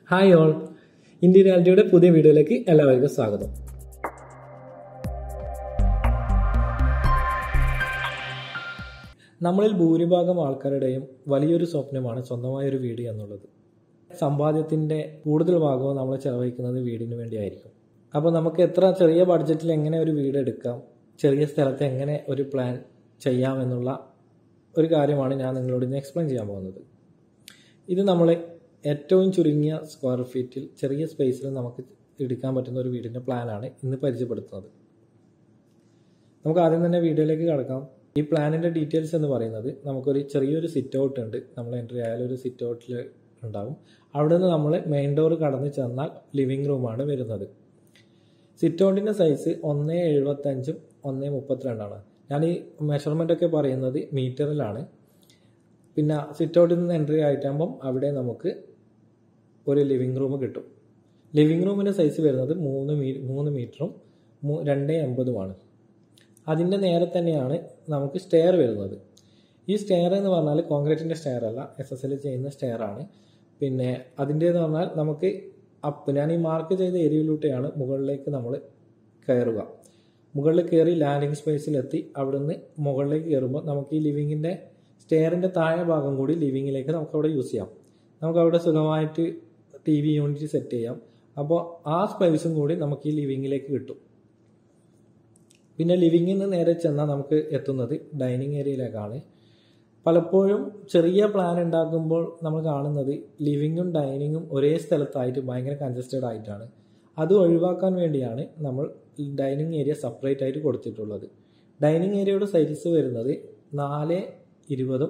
hi all India റിയാലിറ്റിയുടെ പുതിയ വീഡിയോയിലേക്ക് എല്ലാവർക്കും സ്വാഗതം നമ്മളിൽ ഭൂരിഭാഗം ആൾക്കാരുടെയും വലിയൊരു സ്വപ്നമാണ് സ്വന്തമായ ഒരു വീട് എന്നുള്ളത് സമ്പാദ്യത്തിൻ്റെ കൂടുതൽ ഭാഗവും നമ്മൾ ചെലവഴിക്കുന്നത് വീടിന് വേണ്ടിയായിരിക്കും അപ്പോൾ നമുക്ക് എത്ര ചെറിയ ബഡ്ജറ്റിൽ എങ്ങനെ ഒരു വീട് എടുക്കാം ചെറിയ സ്ഥലത്ത് എങ്ങനെ ഒരു പ്ലാൻ ചെയ്യാം എന്നുള്ള ഒരു കാര്യമാണ് ഞാൻ നിങ്ങളോട് ഇന്ന് എക്സ്പ്ലെയിൻ ചെയ്യാൻ പോകുന്നത് ഇത് നമ്മൾ ഏറ്റവും ചുരുങ്ങിയ സ്ക്വയർ ഫീറ്റിൽ ചെറിയ സ്പേസിൽ നമുക്ക് എടുക്കാൻ പറ്റുന്ന ഒരു വീടിൻ്റെ പ്ലാനാണ് ഇന്ന് പരിചയപ്പെടുത്തുന്നത് നമുക്ക് ആദ്യം തന്നെ വീഡിയോയിലേക്ക് കടക്കാം ഈ പ്ലാനിൻ്റെ ഡീറ്റെയിൽസ് എന്ന് പറയുന്നത് നമുക്കൊരു ചെറിയൊരു സിറ്റ് ഔട്ട് ഉണ്ട് നമ്മൾ എൻട്രി ആയാലും ഒരു സിറ്റ് ഔട്ടിൽ ഉണ്ടാവും അവിടെ നിന്ന് നമ്മൾ മെയിൻ ഡോർ കടന്ന് ചെന്നാൽ ലിവിങ് റൂമാണ് വരുന്നത് സിറ്റ് ഔട്ടിൻ്റെ സൈസ് ഒന്ന് എഴുപത്തഞ്ചും ഒന്ന് മുപ്പത്തിരണ്ടാണ് ഞാൻ ഈ മെഷർമെൻ്റ് ഒക്കെ പറയുന്നത് മീറ്ററിലാണ് പിന്നെ സിറ്റ് ഔട്ടിൽ നിന്ന് എൻട്രി ആയിട്ടാകുമ്പം അവിടെ നമുക്ക് ഒരു ലിവിങ് റൂം കിട്ടും ലിവിങ് റൂമിൻ്റെ സൈസ് വരുന്നത് മൂന്ന് മീ മൂന്ന് മീറ്ററും മൂ രണ്ട് എൺപതുമാണ് അതിൻ്റെ നേരെ തന്നെയാണ് നമുക്ക് സ്റ്റെയർ വരുന്നത് ഈ സ്റ്റെയർ എന്ന് പറഞ്ഞാൽ കോൺക്രീറ്റിൻ്റെ സ്റ്റെയർ അല്ല എസ് എസ് എൽ ചെയ്യുന്ന സ്റ്റെയർ ആണ് പിന്നെ അതിൻ്റെന്ന് പറഞ്ഞാൽ നമുക്ക് അപ്പ് ഞാൻ ഈ മാർക്ക് ചെയ്ത ഏരിയയിലൂടെയാണ് മുകളിലേക്ക് നമ്മൾ കയറുക മുകളിൽ കയറി ലാൻഡിങ് സ്പേസിലെത്തി അവിടുന്ന് മുകളിലേക്ക് കയറുമ്പോൾ നമുക്ക് ഈ ലിവിങ്ങിൻ്റെ സ്റ്റെയറിൻ്റെ താഴെ ഭാഗം കൂടി ലിവിങ്ങിലേക്ക് നമുക്ക് അവിടെ യൂസ് ചെയ്യാം നമുക്ക് അവിടെ സുഖമായിട്ട് ടി വി യൂണിറ്റ് സെറ്റ് ചെയ്യാം അപ്പോൾ ആ സ്പേസും കൂടി നമുക്ക് ഈ ലിവിങ്ങിലേക്ക് കിട്ടും പിന്നെ ലിവിങ്ങിൽ നിന്ന് നേരെ ചെന്നാൽ നമുക്ക് എത്തുന്നത് ഡൈനിങ് ഏരിയയിലേക്കാണ് പലപ്പോഴും ചെറിയ പ്ലാൻ ഉണ്ടാക്കുമ്പോൾ നമ്മൾ കാണുന്നത് ലിവിങ്ങും ഡൈനിങ്ങും ഒരേ സ്ഥലത്തായിട്ട് ഭയങ്കര കൺജസ്റ്റഡ് ആയിട്ടാണ് അത് ഒഴിവാക്കാൻ വേണ്ടിയാണ് നമ്മൾ ഡൈനിങ് ഏരിയ സെപ്പറേറ്റ് ആയിട്ട് കൊടുത്തിട്ടുള്ളത് ഡൈനിങ് ഏരിയയുടെ സൈസ് വരുന്നത് നാല് ഇരുപതും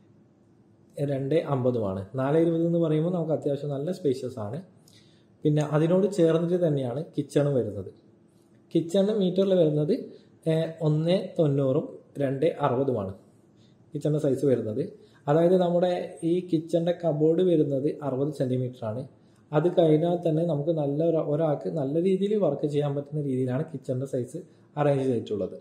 രണ്ട് അമ്പതുമാണ് നാല് ഇരുപത് എന്ന് പറയുമ്പോൾ നമുക്ക് അത്യാവശ്യം നല്ല സ്പേഷ്യസ് ആണ് പിന്നെ അതിനോട് ചേർന്നിട്ട് തന്നെയാണ് കിച്ചൺ വരുന്നത് കിച്ചണിൻ്റെ മീറ്ററിൽ വരുന്നത് ഒന്ന് തൊണ്ണൂറും രണ്ട് അറുപതുമാണ് കിച്ചണിൻ്റെ സൈസ് വരുന്നത് അതായത് നമ്മുടെ ഈ കിച്ചണിൻ്റെ കബോർഡ് വരുന്നത് അറുപത് സെൻറ്റിമീറ്റർ ആണ് അത് കഴിഞ്ഞാൽ തന്നെ നമുക്ക് നല്ല ഒരാൾക്ക് നല്ല രീതിയിൽ വർക്ക് ചെയ്യാൻ പറ്റുന്ന രീതിയിലാണ് കിച്ചണിൻ്റെ സൈസ് അറേഞ്ച് ചെയ്തിട്ടുള്ളത്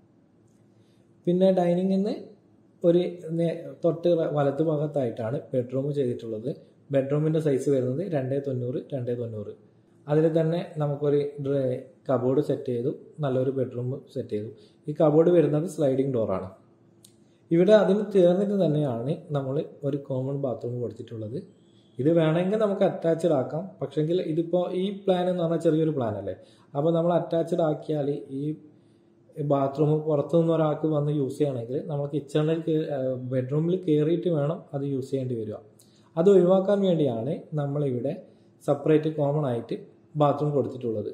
പിന്നെ ഡൈനിങ്ങിൽ നിന്ന് ഒരു തൊട്ട് വലത്ത് ഭാഗത്തായിട്ടാണ് ബെഡ്റൂം ചെയ്തിട്ടുള്ളത് ബെഡ്റൂമിൻ്റെ സൈസ് വരുന്നത് രണ്ട് തൊണ്ണൂറ് രണ്ട് തൊണ്ണൂറ് അതിൽ തന്നെ നമുക്കൊരു കബോർഡ് സെറ്റ് ചെയ്തു നല്ലൊരു ബെഡ്റൂം സെറ്റ് ചെയ്തു ഈ കബോർഡ് വരുന്നത് സ്ലൈഡിംഗ് ഡോറാണ് ഇവിടെ അതിന് ചേർന്നിട്ട് തന്നെയാണ് നമ്മൾ ഒരു കോമൺ ബാത്റൂം കൊടുത്തിട്ടുള്ളത് ഇത് വേണമെങ്കിൽ നമുക്ക് അറ്റാച്ച്ഡ് ആക്കാം പക്ഷെങ്കിൽ ഇതിപ്പോൾ ഈ പ്ലാൻ എന്ന് പറഞ്ഞാൽ ചെറിയൊരു പ്ലാൻ അല്ലേ അപ്പോൾ നമ്മൾ അറ്റാച്ച്ഡ് ആക്കിയാൽ ഈ ബാത്റൂം പുറത്തു നിന്ന് ഒരാൾക്ക് വന്ന് യൂസ് ചെയ്യണമെങ്കിൽ നമ്മൾ കിച്ചണിൽ ബെഡ്റൂമിൽ കയറിയിട്ട് വേണം അത് യൂസ് ചെയ്യേണ്ടി വരിക അത് ഒഴിവാക്കാൻ വേണ്ടിയാണ് നമ്മളിവിടെ സെപ്പറേറ്റ് കോമൺ ആയിട്ട് ബാത്റൂം കൊടുത്തിട്ടുള്ളത്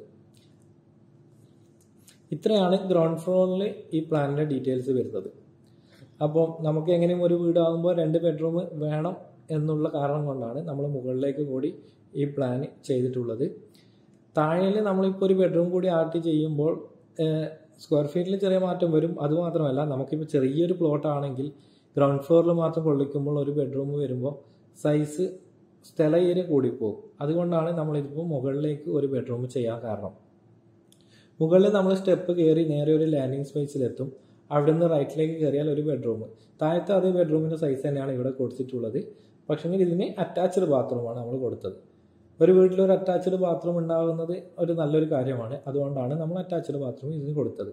ഇത്രയാണ് ഗ്രൗണ്ട് ഫ്ലോറിൽ ഈ പ്ലാനിൻ്റെ ഡീറ്റെയിൽസ് വരുന്നത് അപ്പോൾ നമുക്ക് എങ്ങനെയും ഒരു വീടാകുമ്പോൾ രണ്ട് ബെഡ്റൂം വേണം എന്നുള്ള കാരണം കൊണ്ടാണ് നമ്മൾ മുകളിലേക്ക് കൂടി ഈ പ്ലാൻ ചെയ്തിട്ടുള്ളത് താഴെയിൽ നമ്മളിപ്പോൾ ഒരു ബെഡ്റൂം കൂടി ആഡ് ചെയ്യുമ്പോൾ സ്ക്വയർ ഫീറ്റിൽ ചെറിയ മാറ്റം വരും അതുമാത്രമല്ല നമുക്കിപ്പോൾ ചെറിയൊരു പ്ലോട്ട് ആണെങ്കിൽ ഗ്രൗണ്ട് ഫ്ലോറിൽ മാത്രം കൊള്ളിക്കുമ്പോൾ ഒരു ബെഡ്റൂം വരുമ്പോൾ സൈസ് സ്ഥല ഏരിയ കൂടിപ്പോകും അതുകൊണ്ടാണ് നമ്മളിതിപ്പോൾ മുകളിലേക്ക് ഒരു ബെഡ്റൂം ചെയ്യാൻ കാരണം മുകളിൽ നമ്മൾ സ്റ്റെപ്പ് കയറി നേരെ ഒരു ലാൻഡിങ് സ്പേസിലെത്തും അവിടെ നിന്ന് റൈറ്റിലേക്ക് കയറിയാൽ ഒരു ബെഡ്റൂം താഴത്തെ അതേ ബെഡ്റൂമിൻ്റെ സൈസ് തന്നെയാണ് ഇവിടെ കൊടുത്തിട്ടുള്ളത് പക്ഷെങ്കിൽ ഇതിന് അറ്റാച്ച്ഡ് ബാത്റൂമാണ് നമ്മൾ കൊടുത്തത് ഒരു വീട്ടിൽ ഒരു അറ്റാച്ച്ഡ് ബാത്റൂം ഉണ്ടാകുന്നത് ഒരു നല്ലൊരു കാര്യമാണ് അതുകൊണ്ടാണ് നമ്മൾ അറ്റാച്ച്ഡ് ബാത്റൂം ഇതിന് കൊടുത്തത്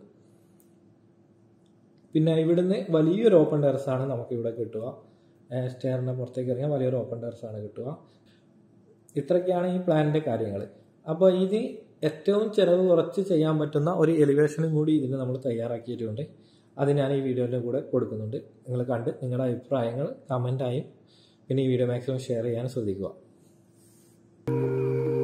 പിന്നെ ഇവിടുന്ന് വലിയൊരു ഓപ്പൺ ടെറസാണ് നമുക്ക് ഇവിടെ കിട്ടുക സ്റ്റെയറിൻ്റെ പുറത്തേക്ക് ഇറങ്ങിയാൽ വലിയൊരു ഓപ്പൺ ടെറസാണ് കിട്ടുക ഇത്രയൊക്കെയാണ് ഈ പ്ലാനിൻ്റെ കാര്യങ്ങൾ അപ്പോൾ ഇത് ഏറ്റവും ചിലവ് കുറച്ച് ചെയ്യാൻ പറ്റുന്ന ഒരു എലിവേഷനും കൂടി ഇതിന് നമ്മൾ തയ്യാറാക്കിയിട്ടുണ്ട് അത് ഞാൻ ഈ വീഡിയോയുടെ കൂടെ കൊടുക്കുന്നുണ്ട് നിങ്ങൾ കണ്ട് നിങ്ങളുടെ അഭിപ്രായങ്ങൾ കമൻ്റായും പിന്നെ ഈ വീഡിയോ മാക്സിമം ഷെയർ ചെയ്യാൻ ശ്രദ്ധിക്കുക